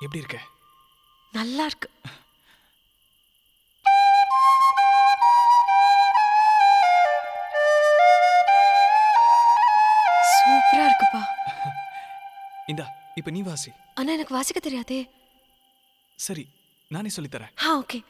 எப்படி இருக்க நல்லா இருக்கு சூப்பரா இருக்குப்பா இந்தா இப்போ நீ வாசி ஆனா எனக்கு வாசிக்க தெரியாதே சரி நானே சொல்லித்தரேன் ஆ ஓகே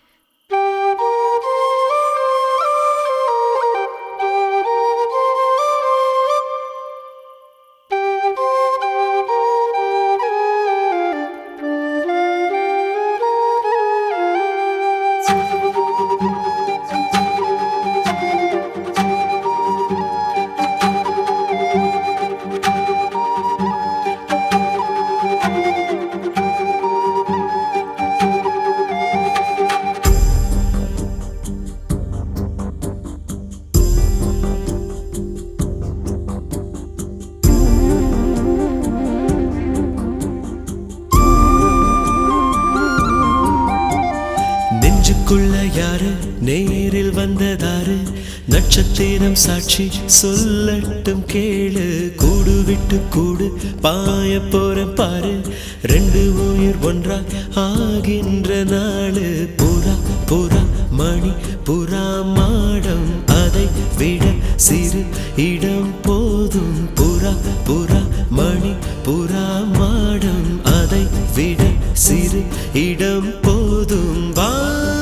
நெஞ்சுக்குள்ள யாரு நேரில் வந்ததாரு நட்சத்திரம் சாட்சி சொல்லட்டும் கேளு கூடு விட்டு கூடு பாய போற பாரு ரெண்டு உயிர் ஒன்றா ஆகின்ற நாளு புறா புறா மணி புறா மாடம் அதை விட சிறு இடம் போதும் புறா புறா மணி புறா மாடம் அதை விட சிறு இடம் போதும் வா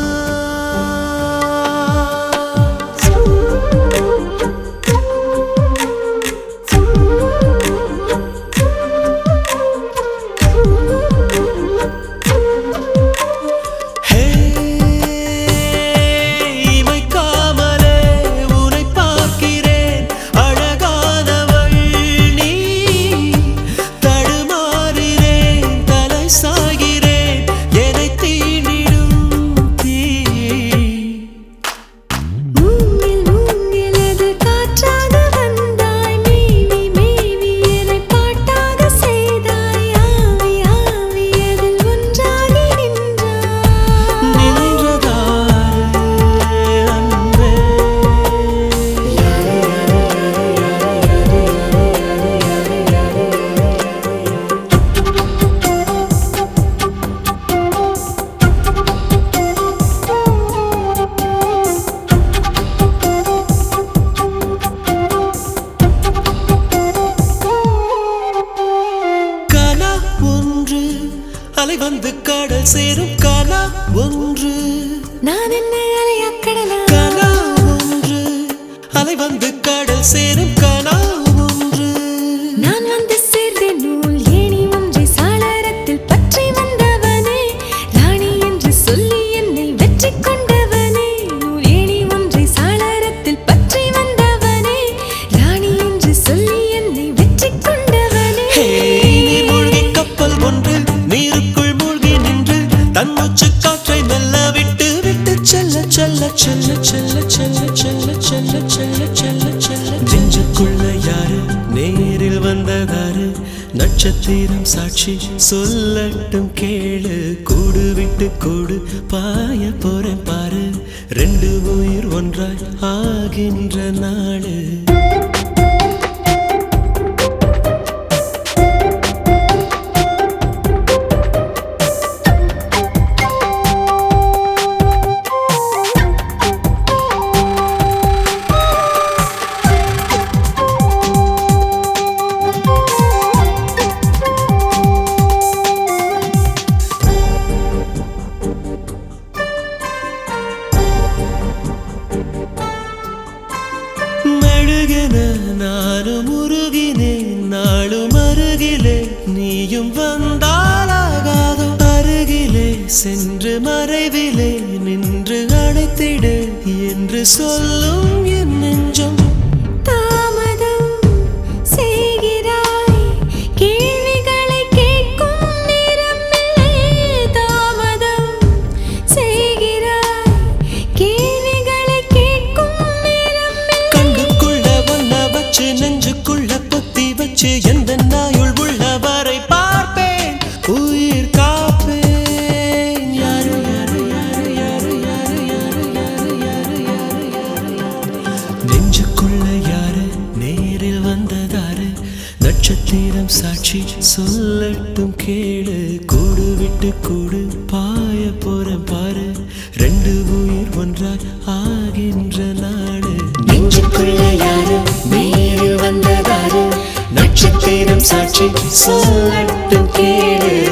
ஹே, இமைக்காமலே உன்னை பார்க்கிறேன். அழகானவள் நீ. தடுமாறுகிறேன், தலை சாய்கிறேன், என்னைத் தீண்டிடும் தீ. மூங்கில் மூங்கிலது காற்றாக வந்தாய் மேவி மேவி என்னை பாட்டாக செய்தாய் ஆவி ஆவி அதில் ஒன்றாகி நின்றாய் நின்றதாரு அன்பே. கனா ஒன்று அலை வந்து கடல் சேரும் கனா ஒன்று நான் என்ன அலையாக்கடலா கனா ஒன்று அலை வந்து கடல் சேரும் கனா ஒன்று நான் வந்து சேர்ந்தேன் நூல் ஏணி ஒன்றை சாளரத்தில் பற்றி வந்தவனே ராணி என்று சொல்லி என்னை வெற்றி கொண்டவனே நூல் ஏணி ஒன்றை சாளரத்தில் பற்றி வந்தவனே ராணி என்று சொல்லி என்னை வெற்றி கொண்டவனே ஹே, நீர் மூழ்கி கப்பல் ஒன்று நீருக்குள் மூழ்கி நின்று தன் மூச்சு காற்றை மெல்ல விட்டு விட்டு செல்ல செல்ல செல்ல செல்ல செல்ல செல்ல செல்ல செல்ல செல்ல செல்ல நெஞ்சுக்குள்ள யாரு நேரில் வந்ததாரு நட்சத்திரம் சாட்சி சொல்லட்டும் கேளு கூடு விட்டு கூடு பாய போறேன் பாரு ரெண்டு உயிர் ஒன்றாய் ஆகின்ற நாடு மெழுகென நானும் உருகினேன் நாளும் அருகிலே நீயும் வந்தாலாகாதோ அருகிலே சென்று மறைவிலே நின்று அழைத்திடு என்று சொல்லும் என் நெஞ்சம் தாமதம் செய்கிறாய் கேள்விகளை கேட்கும் நேரமில்லை தாமதம் செய்கிறாய் கேள்விகளை கேட்கும் நேரமில்லை கண்ணுக்குள்ள ஒன்ன வச்சு நெஞ்சுக்குள்ள பொத்தி வச்சு எந்த நாயுள் உள்ளவரை பார்ப்பேன் உயிர் காப்பேன் யாரு யாரு யாரு யாரு யாரு யாரு யாரு யாரு யாரு யாரு யாரு நெஞ்சுக்குள்ள யாரு நேரில் வந்ததாரு நட்சத்திரம் சாட்சி சொல்லட்டும் கேளு கூடு விட்டு விட்டு கூடு பாய போறேன் பாரு ரெண்டு உயிர் ஒன்றாய் ஆகின்ற நாடு நெஞ்சுக்குள்ள யாரு நீரில் வந்ததாரு நட்சத்திரம் சாட்சி சொல்லட்டும் கேடு